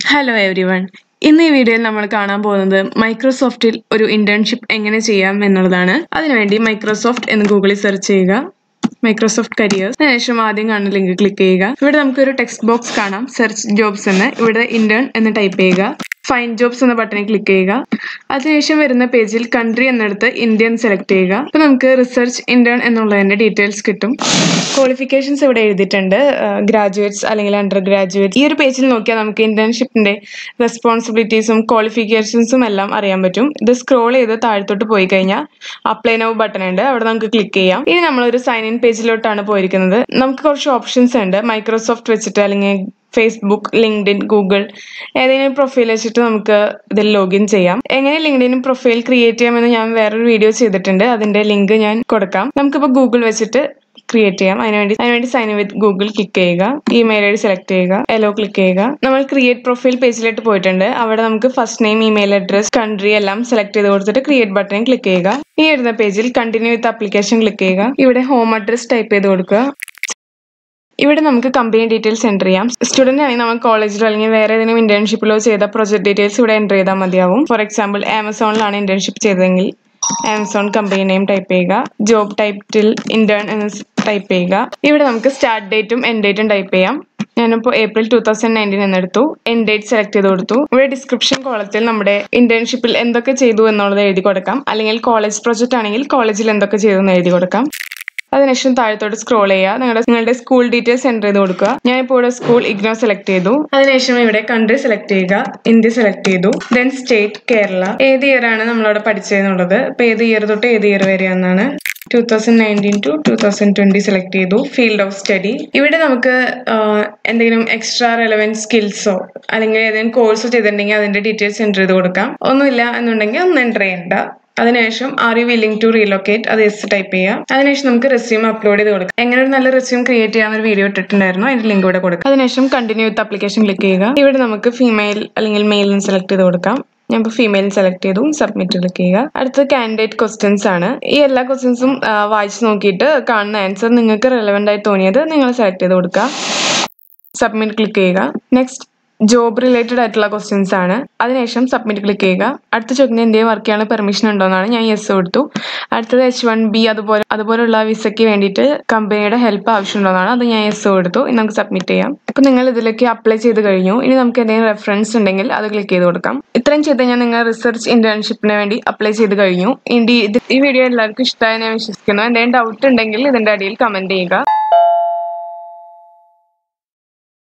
hello every one ഇന്ന് ഈ വീഡിയോയിൽ നമ്മൾ കാണാൻ പോകുന്നത് മൈക്രോസോഫ്റ്റിൽ ഒരു ഇന്റേൺഷിപ്പ് എങ്ങനെ ചെയ്യാം എന്നുള്ളതാണ് അതിനുവേണ്ടി മൈക്രോസോഫ്റ്റ് എന്ന് ഗൂഗിളിൽ സെർച്ച് ചെയ്യുക മൈക്രോസോഫ്റ്റ് കരിയേഴ്സ് അതിനുശേഷം ആദ്യം കാണുന്ന ലിങ്ക് ക്ലിക്ക് ചെയ്യുക ഇവിടെ നമുക്കൊരു ടെക്സ്റ്റ് ബോക്സ് കാണാം സെർച്ച് ജോബ്സ് എന്ന് ഇവിടെ ഇന്റേൺ എന്ന് ടൈപ്പ് ചെയ്യുക ഫൈൻഡ് ജോബ്സ് എന്ന ബട്ടണിൽ ക്ലിക്ക് ചെയ്യുക അതിനുശേഷം വരുന്ന പേജിൽ കൺട്രി എന്നെടുത്ത് ഇന്ത്യ എന്ന് സെലക്ട് ചെയ്യുക അപ്പോൾ നമുക്ക് റിസർച്ച് ഇന്റേൺ എന്നുള്ളതിന്റെ ഡീറ്റെയിൽസ് കിട്ടും ക്വാളിഫിക്കേഷൻസ് ഇവിടെ എഴുതിയിട്ടുണ്ട് ഗ്രാജുവേറ്റ്സ് അല്ലെങ്കിൽ അണ്ടർ ഗ്രാജുവേറ്റ് ഈ ഒരു പേജിൽ നോക്കിയാൽ നമുക്ക് ഇന്റേൺഷിപ്പിന്റെ റെസ്പോൺസിബിലിറ്റീസും ക്വാളിഫിക്കേഷൻസും എല്ലാം അറിയാൻ പറ്റും ഇത് സ്ക്രോൾ ചെയ്ത് താഴത്തോട്ട് പോയി കഴിഞ്ഞാൽ അപ്ലൈ നൗ ബട്ടൺ ഉണ്ട് അവിടെ നമുക്ക് ക്ലിക്ക് ചെയ്യാം ഇനി നമ്മളൊരു സൈൻ ഇൻ പേജിലോട്ടാണ് പോയിരിക്കുന്നത് നമുക്ക് കുറച്ച് ഓപ്ഷൻസ് ഉണ്ട് മൈക്രോസോഫ്റ്റ് വെച്ചിട്ട് അല്ലെങ്കിൽ ഫേസ്ബുക്ക് ലിങ്ക്ഡിൻ ഗൂഗിൾ ഏതെങ്കിലും പ്രൊഫൈൽ വെച്ചിട്ട് നമുക്ക് ഇതിൽ ലോഗിൻ ചെയ്യാം എങ്ങനെ ലിങ്ക്ഡിൻ പ്രൊഫൈൽ ക്രിയേറ്റ് ചെയ്യാമെന്ന് ഞാൻ വേറൊരു വീഡിയോ ചെയ്തിട്ടുണ്ട് അതിന്റെ ലിങ്ക് ഞാൻ കൊടുക്കാം നമുക്കിപ്പോൾ ഗൂഗിൾ വെച്ചിട്ട് ക്രിയേറ്റ് ചെയ്യാം അതിനുവേണ്ടി അതിനുവേണ്ടി സൈൻ വിത്ത് ഗൂഗിൾ ക്ലിക്ക് ചെയ്യുക ഇമെയിൽ ഐ ഡി സെലക്ട് ചെയ്യുക എലോ ക്ലിക്ക് ചെയ്യുക നമ്മൾ ക്രിയേറ്റ് പ്രൊഫൈൽ പേജിലോട്ട് പോയിട്ടുണ്ട് അവിടെ നമുക്ക് first name email address country എല്ലാം സെലക്ട് ചെയ്ത് കൊടുത്തിട്ട് ക്രിയേറ്റ് ബട്ടൺ ക്ലിക്ക് ചെയ്യുക ഈ വരുന്ന പേജിൽ കണ്ടിന്യൂ വിത്ത് ആപ്ലിക്കേഷൻ ക്ലിക്ക് ചെയ്യുക ഇവിടെ ഹോം അഡ്രസ് ടൈപ്പ് ചെയ്ത് കൊടുക്കുക ഇവിടെ നമുക്ക് കമ്പനി ഡീറ്റെയിൽസ് എൻ്റർ ചെയ്യാം സ്റ്റുഡൻ്റ് ആണെങ്കിൽ നമ്മൾ കോളേജിലോ അല്ലെങ്കിൽ വേറെ ഏതെങ്കിലും ഇന്റേൺഷിപ്പിലോ ചെയ്ത പ്രൊജക്ട് ഡീറ്റെയിൽസ് ഇവിടെ എൻ്റർ ചെയ്താൽ മതിയാവും ഫോർ എക്സാമ്പിൾ ആമസോണിലാണ് ഇന്റേൺഷിപ്പ് ചെയ്തതെങ്കിൽ ആമസോൺ കമ്പനി നെയിം ടൈപ്പ് ചെയ്യുക ജോബ് ടൈറ്റിൽ ഇന്റേൺ എന്ന് ടൈപ്പ് ചെയ്യുക ഇവിടെ നമുക്ക് സ്റ്റാർട്ട് ഡേറ്റും എൻഡ് ഡേറ്റും ടൈപ്പ് ചെയ്യാം ഞാനിപ്പോൾ ഏപ്രിൽ ടൂ തൗസൻഡ് നയൻറ്റീൻ എന്നെടുത്തു എൻഡ് ഡേറ്റ് സെലക്ട് ചെയ്ത് കൊടുത്തു ഇവിടെ ഡിസ്ക്രിപ്ഷൻ കോളത്തിൽ നമ്മുടെ ഇന്റേൺഷിപ്പിൽ എന്തൊക്കെ ചെയ്തു എന്നുള്ളത് എഴുതി കൊടുക്കാം അല്ലെങ്കിൽ കോളേജ് പ്രൊജക്റ്റ് ആണെങ്കിൽ കോളേജിൽ എന്തൊക്കെ ചെയ്തു എന്ന് എഴുതി കൊടുക്കാം അതിനുശേഷം താഴത്തോട്ട് സ്ക്രോൾ ചെയ്യുക നിങ്ങളുടെ നിങ്ങളുടെ സ്കൂൾ ഡീറ്റെയിൽസ് എൻ്റർ ചെയ്ത് കൊടുക്കുക ഞാനിപ്പോൾ ഇവിടെ സ്കൂൾ ഇഗ്നോ സെലക്ട് ചെയ്തു അതിനുശേഷം ഇവിടെ കൺട്രി സെലക്ട് ചെയ്യുക ഇന്ത്യ സെലക്ട് ചെയ്തു ദെൻ സ്റ്റേറ്റ് കേരള ഏത് ഇയർ ആണ് നമ്മളവിടെ പഠിച്ചതെന്നുള്ളത് ഇപ്പൊ ഏത് ഇയർ തൊട്ട് ഏത് ഇയർ വരെയാണെന്നാണ് two thousand nineteen to two thousand twenty select ചെയ്തു ഫീൽഡ് ഓഫ് സ്റ്റഡി ഇവിടെ നമുക്ക് എന്തെങ്കിലും എക്സ്ട്രാ റെലവൻറ്റ് സ്കിൽസോ അല്ലെങ്കിൽ ഏതെങ്കിലും കോഴ്സോ ചെയ്തിട്ടുണ്ടെങ്കിൽ അതിന്റെ ഡീറ്റെയിൽസ് എൻ്റർ ചെയ്ത് കൊടുക്കാം ഒന്നുമില്ല എന്നുണ്ടെങ്കിൽ ഒന്നും എൻ്റർ ചെയ്യണ്ട അതിനുശേഷം are you willing to relocate അത് എസ് ടൈപ്പ് ചെയ്യാം അതിനുശേഷം നമുക്ക് റെസ്യൂം അപ്ലോഡ് ചെയ്ത് കൊടുക്കാം എങ്ങനെ ഒരു നല്ല റെസ്യൂം ക്രിയേറ്റ് ചെയ്യാൻ ഒരു വീഡിയോ ഇട്ടിട്ടുണ്ടായിരുന്നു അതിന്റെ ലിങ്ക് ഇവിടെ കൊടുക്കാം അതിനുശേഷം കണ്ടിന്യൂ വിത്ത് ആപ്ലിക്കേഷൻ ക്ലിക്ക് ചെയ്യുക ഇവിടെ നമുക്ക് ഫീമെയിൽ അല്ലെങ്കിൽ മെയിൽ സെലക്ട് ചെയ്ത് കൊടുക്കാം ഞാൻ ഇപ്പോൾ ഫീമെയിൽ സെലക്ട് ചെയ്തു സബ്മിറ്റ് ക്ലിക്ക് ചെയ്യുക അടുത്തത് കാൻഡിഡേറ്റ് ക്വസ്റ്റ്യൻസ് ആണ് ഈ എല്ലാ ക്വസ്റ്റ്യൻസും വായിച്ച് നോക്കിയിട്ട് കാണുന്ന ആൻസർ നിങ്ങൾക്ക് റെലവെന്റ് ആയി തോന്നിയത് നിങ്ങൾ സെലക്ട് ചെയ്ത് കൊടുക്കുക സബ്മിറ്റ് ക്ലിക്ക് ചെയ്യുക നെക്സ്റ്റ് ജോബ് റിലേറ്റഡ് ആയിട്ടുള്ള ക്വസ്റ്റ്യൻസ് ആണ് അതിനുശേഷം സബ്മിറ്റ് ക്ലിക്ക് ചെയ്യുക അടുത്ത ചോദ്യം എന്തെങ്കിലും വർക്ക് ചെയ്യാനുള്ള പെർമിഷൻ ഉണ്ടോ എന്നാണ് ഞാൻ യെസ് കൊടുത്തു അടുത്തത് എച്ച് വൺ ബി അതുപോലെ അതുപോലുള്ള വിസയ്ക്ക് വേണ്ടിയിട്ട് കമ്പനിയുടെ ഹെൽപ്പ് ആവശ്യമുണ്ടോന്നാണ് അത് ഞാൻ യെസ് കൊടുത്തു ഇനി നമുക്ക് സബ്മിറ്റ് ചെയ്യാം ഇപ്പം നിങ്ങൾ ഇതിലേക്ക് അപ്ലൈ ചെയ്ത് കഴിഞ്ഞു ഇനി നമുക്ക് എന്തെങ്കിലും റെഫറൻസ് ഉണ്ടെങ്കിൽ അത് ക്ലിക്ക് ചെയ്ത് കൊടുക്കാം ഇത്രയും ചെയ്ത് ഞാൻ നിങ്ങൾ റിസർച്ച് ഇന്റേൺഷിപ്പിന് വേണ്ടി അപ്ലൈ ചെയ്ത് കഴിഞ്ഞു ഇനി ഇത് ഈ വീഡിയോ എല്ലാവർക്കും ഇഷ്ടമായി ഞാൻ വിശ്വസിക്കുന്നു എന്തെങ്കിലും ഡൗട്ട് ഉണ്ടെങ്കിൽ ഇതിന്റെ അടിയിൽ കമന്റ് ചെയ്യുക